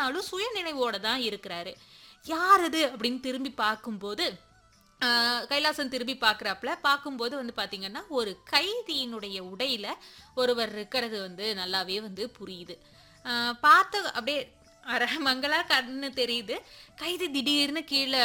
ஆனாலும் சுயநினைவோட தான் இருக்கிறாரு யார் அது அப்படின்னு திரும்பி பார்க்கும்போது ஆஹ் கைலாசம் திரும்பி பார்க்குறாப்புல பார்க்கும்போது வந்து பார்த்தீங்கன்னா ஒரு கைதியினுடைய உடையில ஒருவர் இருக்கிறது வந்து நல்லாவே வந்து புரியுது ஆஹ் பார்த்த அப்படியே அரமங்களா கண்ணு தெரியுது கைதி திடீர்னு கீழே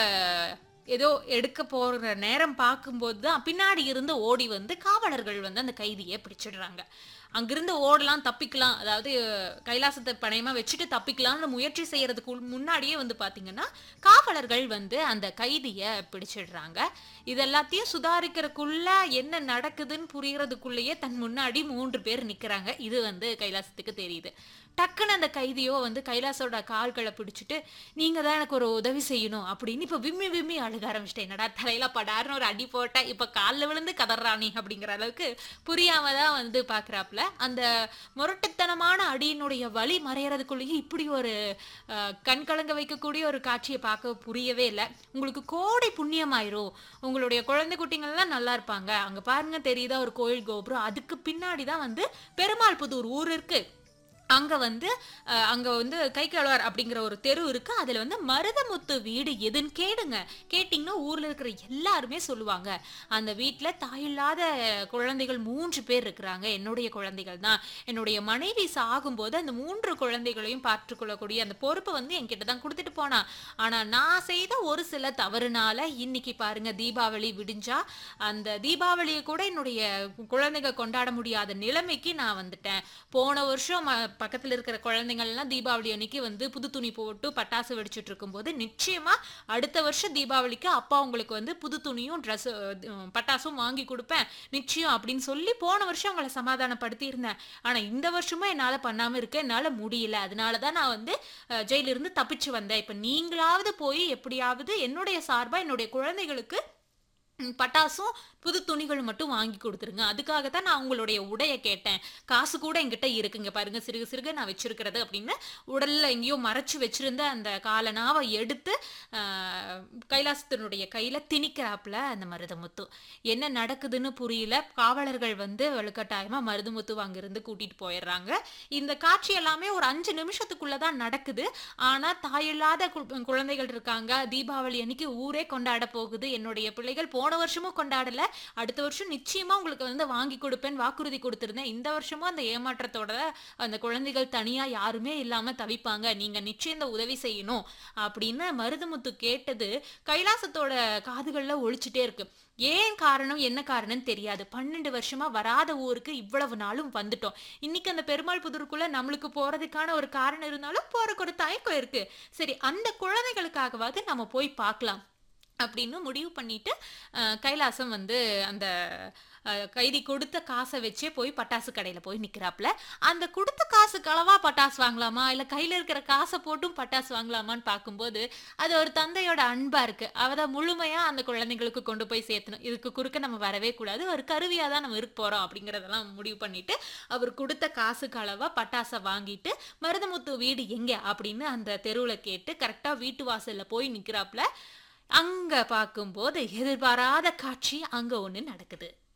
ஏதோ எடுக்க போற நேரம் பார்க்கும்போது தான் பின்னாடி இருந்து ஓடி வந்து காவலர்கள் வந்து அந்த கைதியை பிடிச்சிடுறாங்க அங்கிருந்து ஓடலாம் தப்பிக்கலாம் அதாவது கைலாசத்தை பணையமா வச்சுட்டு தப்பிக்கலாம்னு முயற்சி செய்யறதுக்கு உள்- முன்னாடியே வந்து பாத்தீங்கன்னா காவலர்கள் வந்து அந்த கைதியை பிடிச்சிடுறாங்க இது எல்லாத்தையும் சுதாரிக்கிறதுக்குள்ள என்ன நடக்குதுன்னு புரியறதுக்குள்ளேயே தன் முன்னாடி மூன்று பேர் நிக்கிறாங்க இது வந்து கைலாசத்துக்கு தெரியுது டக்குன்னு அந்த கைதியோ வந்து கைலாசோட கால்களை பிடிச்சிட்டு நீங்க தான் எனக்கு ஒரு உதவி செய்யணும் அப்படின்னு இப்ப விம்மி விம்மி அழுக ஆரம்பிச்சிட்டேன் என்னடா தலையில படாருன்னு ஒரு அடி போட்ட இப்ப காலில் விழுந்து கதறானி அப்படிங்கிற அளவுக்கு புரியாம தான் வந்து பாக்குறாப்புல அந்த முரட்டுத்தனமான அடியினுடைய வலி மறையறதுக்குள்ளேயே இப்படி ஒரு அஹ், கண் கலங்க வைக்கக்கூடிய ஒரு காட்சியை பார்க்க புரியவே இல்லை உங்களுக்கு கோடை புண்ணியமாயிரும் உங்களுடைய குழந்தை குட்டிங்கள்லாம் நல்லா இருப்பாங்க அங்க பாருங்க தெரியுதா ஒரு கோயில் கோபுரம் அதுக்கு பின்னாடி தான் வந்து பெருமாள் புதூர் ஊர் இருக்கு அங்க வந்து அஹ், அங்க வந்து கைக்கழுவார் அப்படிங்கிற ஒரு தெரு இருக்கு அதுல வந்து மருதமுத்து வீடு எதுன்னு கேளுங்க கேட்டிங்கன்னா ஊர்ல இருக்கிற எல்லாருமே சொல்லுவாங்க அந்த வீட்ல தாயில்லாத குழந்தைகள் மூன்று பேர் இருக்கிறாங்க என்னுடைய குழந்தைகள் தான் என்னுடைய மனைவி சாகும்போது அந்த மூன்று குழந்தைகளையும் பார்த்துக்கொள்ளக்கூடிய அந்த பொறுப்பை வந்து என்கிட்ட தான் கொடுத்துட்டு போனா ஆனா நான் செய்த ஒரு சில தவறுனால இன்னைக்கு பாருங்க தீபாவளி விடிஞ்சா அந்த தீபாவளியை கூட என்னுடைய குழந்தைங்க கொண்டாட முடியாத நிலைமைக்கு நான் வந்துட்டேன் போன வருஷம் ம- பக்கத்துல இருக்கிற குழந்தைங்கள்லாம் தீபாவளி அன்னைக்கு வந்து புது துணி போட்டு பட்டாசு வெடிச்சிட்டு இருக்கும்போது நிச்சயமா அடுத்த வருஷம் தீபாவளிக்கு அப்பா உங்களுக்கு வந்து புது துணியும் ட்ரெஸ் பட்டாசும் வாங்கி கொடுப்பேன் நிச்சயம் அப்படின்னு சொல்லி போன வருஷம் உங்களை சமாதானப்படுத்தி இருந்தேன் ஆனா இந்த வருஷமும் என்னால பண்ணாம இருக்க என்னால முடியல அதனால தான் நான் வந்து அஹ், ஜெயிலிருந்து தப்பிச்சு வந்தேன் இப்ப நீங்களாவது போய் எப்படியாவது என்னுடைய சார்பா என்னுடைய குழந்தைகளுக்கு ம், பட்டாசும் புது துணிகள் மட்டும் வாங்கி கொடுத்துருங்க அதுக்காக தான் நான் உங்களுடைய உடைய கேட்டேன் காசு கூட என்கிட்ட இருக்குங்க பாருங்க சிறுக சிறுக நான் வச்சிருக்கிறது அப்படின்னு உடல்ல எங்கேயோ மறைச்சு வச்சிருந்த அந்த காலனாவை எடுத்து ஆஹ், கைலாசத்தினுடைய கையில திணிக்கிறாப்புல அந்த மருதமுத்து என்ன நடக்குதுன்னு புரியல காவலர்கள் வந்து வலுக்கட்டாயமா மருதமுத்து அங்கிருந்து கூட்டிட்டு போயிடுறாங்க இந்த காட்சி எல்லாமே ஒரு அஞ்சு நிமிஷத்துக்குள்ள தான் நடக்குது ஆனா தாயில்லாத கு- குழந்தைகள் இருக்காங்க தீபாவளி அன்னைக்கு ஊரே கொண்டாட போகுது என்னுடைய பிள்ளைகள் போன வருஷமும் கொண்டாடல அடுத்த வருஷம் நிச்சயமா உங்களுக்கு வந்து வாங்கி கொடுப்பேன் வாக்குறுதி கொடுத்திருந்தேன் இந்த வருஷமும் அந்த ஏமாற்றத்தோட அந்த குழந்தைகள் தனியா யாருமே இல்லாம தவிப்பாங்க நீங்க நிச்சயம் இந்த உதவி செய்யணும் அப்படின்னு மருதமுத்து கேட்டது கைலாசத்தோட காதுகள்ல ஒழிச்சிட்டே இருக்கு ஏன் காரணம் என்ன காரணம்னு தெரியாது பன்னெண்டு வருஷமா வராத ஊருக்கு இவ்வளவு நாளும் வந்துட்டோம் இன்னைக்கு அந்த பெருமாள் புதருக்குள்ள நம்மளுக்கு போறதுக்கான ஒரு காரணம் இருந்தாலும் போறதுக்கு ஒரு தயக்கம் இருக்கு சரி அந்த குழந்தைகளுக்காகவாவது நம்ம போய் பார்க்கலாம் அப்படின்னு முடிவு பண்ணிட்டு அஹ், கைலாசம் வந்து அந்த அஹ், கைதி கொடுத்த காசை வச்சே போய் பட்டாசு கடையில் போய் நிற்கிறாப்புல அந்த கொடுத்த காசு களவா பட்டாசு வாங்கலாமா இல்லை கையில் இருக்கிற காசை போட்டும் பட்டாசு வாங்கலாமான்னு பார்க்கும்போது அது ஒரு தந்தையோட அன்பா இருக்கு அவ தான் முழுமையா அந்த குழந்தைங்களுக்கு கொண்டு போய் சேர்த்தணும் இதுக்கு குறுக்க நம்ம வரவே கூடாது ஒரு கருவியா தான் நம்ம இருக்க போறோம் அப்படிங்கறதெல்லாம் முடிவு பண்ணிட்டு அவர் கொடுத்த காசு களவா பட்டாசை வாங்கிட்டு மருதமுத்து வீடு எங்க அப்படின்னு அந்த தெருவுல கேட்டு கரெக்டா வீட்டு வாசல்ல போய் நிக்கிறாப்புல அங்க பார்க்கும்போது எதிர்பாராத காட்சி அங்க ஒண்ணு நடக்குது